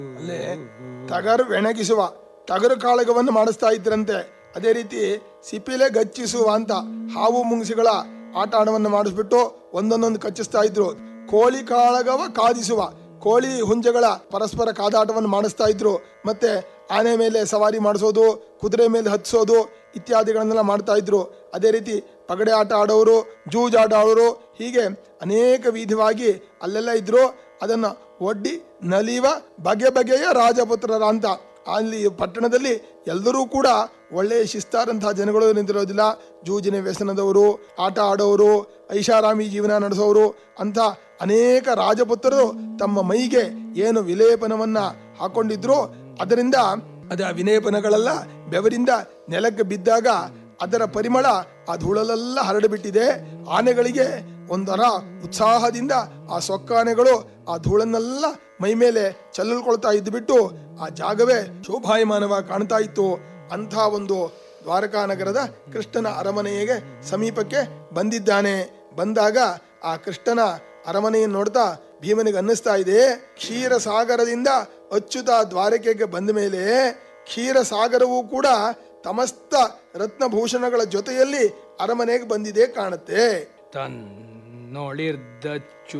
ಅಲ್ಲಿ ಟಗರು ಬೆಣಗಿಸುವ ಟಗರು ಕಾಳಗವನ್ನು ಮಾಡಿಸ್ತಾ ಇದ್ರಂತೆ ಅದೇ ರೀತಿ ಸಿಪಿಲೆ ಗಚ್ಚಿಸುವ ಅಂತ ಹಾವು ಮುಂಗಿಸಿಗಳ ಆಟ ಆಟವನ್ನು ಮಾಡಿಸ್ಬಿಟ್ಟು ಒಂದೊಂದೊಂದು ಕಚ್ಚಿಸ್ತಾ ಇದ್ರು ಕೋಳಿ ಕಾಳಗವ ಕಾದಿಸುವ ಕೋಳಿ ಹುಂಜಗಳ ಪರಸ್ಪರ ಕಾದಾಟವನ್ನು ಮಾಡಿಸ್ತಾ ಇದ್ರು ಮತ್ತೆ ಆನೆ ಮೇಲೆ ಸವಾರಿ ಮಾಡಿಸೋದು ಕುದುರೆ ಮೇಲೆ ಹತ್ಸೋದು ಇತ್ಯಾದಿಗಳನ್ನೆಲ್ಲ ಮಾಡ್ತಾ ಇದ್ರು ಅದೇ ರೀತಿ ಪಗಡೆ ಆಟ ಆಡೋರು ಜೂಜ್ ಆಟ ಆಡೋರು ಹೀಗೆ ಅನೇಕ ವಿಧವಾಗಿ ಅಲ್ಲೆಲ್ಲ ಇದ್ರು ಅದನ್ನ ಒಡ್ಡಿ ನಲಿವ ಬಗೆ ಬಗೆಯ ರಾಜಪುತ್ರರ ಅಂತ ಅಲ್ಲಿ ಪಟ್ಟಣದಲ್ಲಿ ಎಲ್ಲರೂ ಕೂಡ ಒಳ್ಳೆಯ ಶಿಸ್ತಾರಂತಹ ಜನಗಳು ನಿಂತಿರೋದಿಲ್ಲ ಜೂಜಿನ ವ್ಯಸನದವರು ಆಟ ಆಡೋರು ಐಷಾರಾಮಿ ಜೀವನ ನಡೆಸೋರು ಅಂತ ಅನೇಕ ರಾಜಪುತ್ರರು ತಮ್ಮ ಮೈಗೆ ಏನು ವಿಲೇಪನವನ್ನ ಹಾಕೊಂಡಿದ್ರು ಅದರಿಂದ ಅದ ವಿಲೇಪನಗಳೆಲ್ಲ ಬೆವರಿಂದ ನೆಲಕ್ಕೆ ಬಿದ್ದಾಗ ಅದರ ಪರಿಮಳ ಆ ಧೂಳಲೆಲ್ಲ ಹರಡಿಬಿಟ್ಟಿದೆ ಆನೆಗಳಿಗೆ ಒಂದರ ಉತ್ಸಾಹದಿಂದ ಆ ಸೊಕ್ಕಾನೆಗಳು ಆ ಧೂಳನ್ನೆಲ್ಲ ಮೈ ಮೇಲೆ ಚಲ್ಲಲ್ಕೊಳ್ತಾ ಇದ್ದು ಬಿಟ್ಟು ಆ ಜಾಗವೇ ಶೋಭಾಯಮಾನವಾಗಿ ಕಾಣ್ತಾ ಇತ್ತು ಅಂಥ ಒಂದು ದ್ವಾರಕಾ ನಗರದ ಕೃಷ್ಣನ ಅರಮನೆಗೆ ಸಮೀಪಕ್ಕೆ ಬಂದಿದ್ದಾನೆ ಬಂದಾಗ ಆ ಕೃಷ್ಣನ ಅರಮನೆಯನ್ನು ನೋಡ್ತಾ ಭೀಮನಿಗೆ ಅನ್ನಿಸ್ತಾ ಇದೆ ಕ್ಷೀರ ಸಾಗರದಿಂದ ಅಚ್ಚುತ ದ್ವಾರಕೆಗೆ ಬಂದ ಮೇಲೆ ಕ್ಷೀರ ಸಾಗರವೂ ಕೂಡ ತಮಸ್ತ ರತ್ನಭೂಷಣಗಳ ಜೊತೆಯಲ್ಲಿ ಅರಮನೆಗೆ ಬಂದಿದೆ ಕಾಣುತ್ತೆ ತನ್ನೊಳಿರ್ದಚ್ಚು